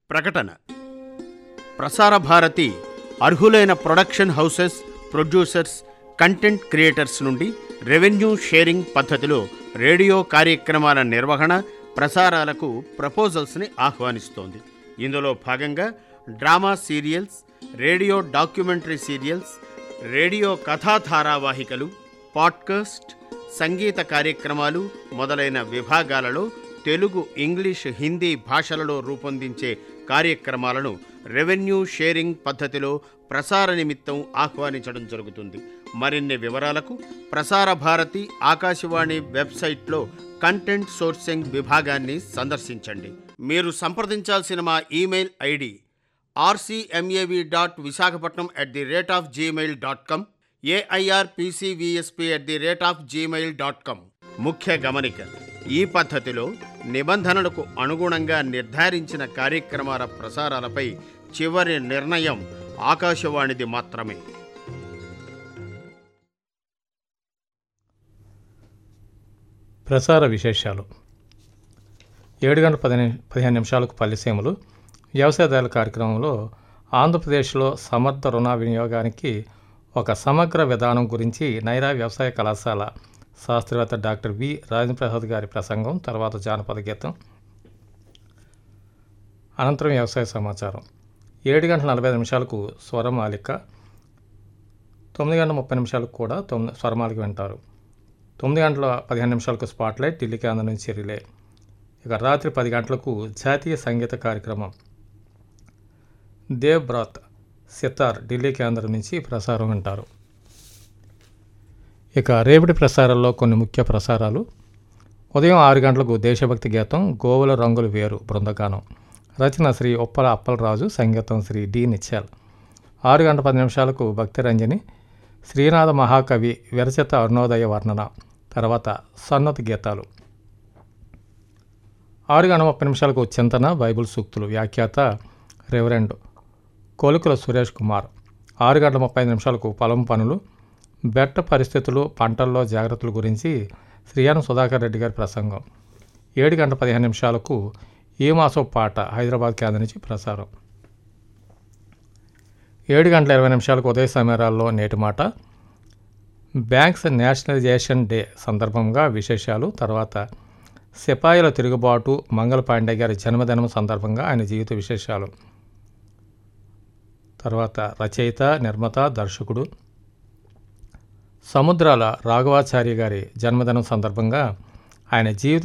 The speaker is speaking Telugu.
ప్రకటన ప్రసార భారతి అర్హులైన production houses producers content creators నుండి రెవెన్యూ షేరింగ్ పద్ధతిలో రేడియో కార్యక్రమాల నిర్వహణ ప్రసారాలకు ప్రపోజల్స్ని ఆహ్వానిస్తోంది ఇందులో భాగంగా drama serials radio documentary serials radio కథా ధారావాహికలు పాడ్కాస్ట్ సంగీత కార్యక్రమాలు మొదలైన విభాగాలలో తెలుగు ఇంగ్లీష్ హిందీ భాషలలో రూపొందించే కార్యక్రమాలను రెవెన్యూ షేరింగ్ పద్ధతిలో ప్రసార నిమిత్తం ఆహ్వానించడం జరుగుతుంది మరిన్ని వివరాలకు ప్రసార భారతి ఆకాశవాణి వెబ్సైట్లో కంటెంట్ సోర్సింగ్ విభాగాన్ని సందర్శించండి మీరు సంప్రదించాల్సిన మా email ID RCMAV dot Visakhapatnam at the rate of Gmail dot com AIRPCVSP at the rate of Gmail dot com ముఖ్య గమనిక ఈ పద్ధతిలో నిబంధనలకు అనుగుణంగా నిర్ధారించిన కార్యక్రమాల ప్రసారాలపై చివరి నిర్ణయం ఆకాశవాణిది మాత్రమే ప్రసార విశేషాలు ఏడు గంటల పది పదిహేను నిమిషాలకు పల్లెసీమలు వ్యవసాయదారుల కార్యక్రమంలో ఆంధ్రప్రదేశ్లో సమర్థ రుణ వినియోగానికి ఒక సమగ్ర విధానం గురించి నైరా వ్యవసాయ కళాశాల శాస్త్రవేత్త డాక్టర్ వి రాజేంద్ర ప్రసాద్ గారి ప్రసంగం తర్వాత జానపద గీతం అనంతరం వ్యవసాయ సమాచారం ఏడు గంటల నలభై ఐదు నిమిషాలకు స్వరమాలిక తొమ్మిది గంటల ముప్పై నిమిషాలకు కూడా తొమ్మిది స్వరమాలిక వింటారు తొమ్మిది గంటల పదిహేను నిమిషాలకు స్పాట్లైట్ ఢిల్లీ కేంద్రం నుంచి రిలే ఇక రాత్రి పది గంటలకు జాతీయ సంగీత కార్యక్రమం దేవ్ బ్రాత్ సితార్ ఢిల్లీ కేంద్రం నుంచి ప్రసారం వింటారు ఇక రేపటి ప్రసారాల్లో కొన్ని ముఖ్య ప్రసారాలు ఉదయం ఆరు గంటలకు దేశభక్తి గీతం గోవుల రంగులు వేరు బృందగానం రచన శ్రీ ఉప్పల అప్పలరాజు సంగీతం శ్రీ డి నిత్యాల్ ఆరు గంటల పది నిమిషాలకు భక్తి రంజని శ్రీనాథ మహాకవి విరచిత అరుణోదయ వర్ణన తర్వాత సన్నతి గీతాలు ఆరు గంటల ముప్పై నిమిషాలకు చింతన బైబిల్ సూక్తులు వ్యాఖ్యాత రెవరెండ్ కోలుకుల సురేష్ కుమార్ ఆరు గంటల ముప్పై ఐదు నిమిషాలకు పొలం పనులు బెట్ట పరిస్థితులు పంటల్లో జాగ్రత్తల గురించి శ్రీయాన సుధాకర్ రెడ్డి గారి ప్రసంగం ఏడు గంటల పదిహేను నిమిషాలకు ఈ మాసం పాట హైదరాబాద్ కేంద్రం నుంచి ప్రసారం ఏడు గంటల ఇరవై నిమిషాలకు ఉదయ సమయాల్లో నేటి మాట బ్యాంక్స్ నేషనలైజేషన్ డే సందర్భంగా విశేషాలు తర్వాత సిపాయిల తిరుగుబాటు మంగళ పాండే గారి జన్మదినం సందర్భంగా ఆయన జీవిత విశేషాలు తర్వాత రచయిత నిర్మాత దర్శకుడు సముద్రాల రాఘవాచార్య గారి జన్మదినం సందర్భంగా ఆయన జీవిత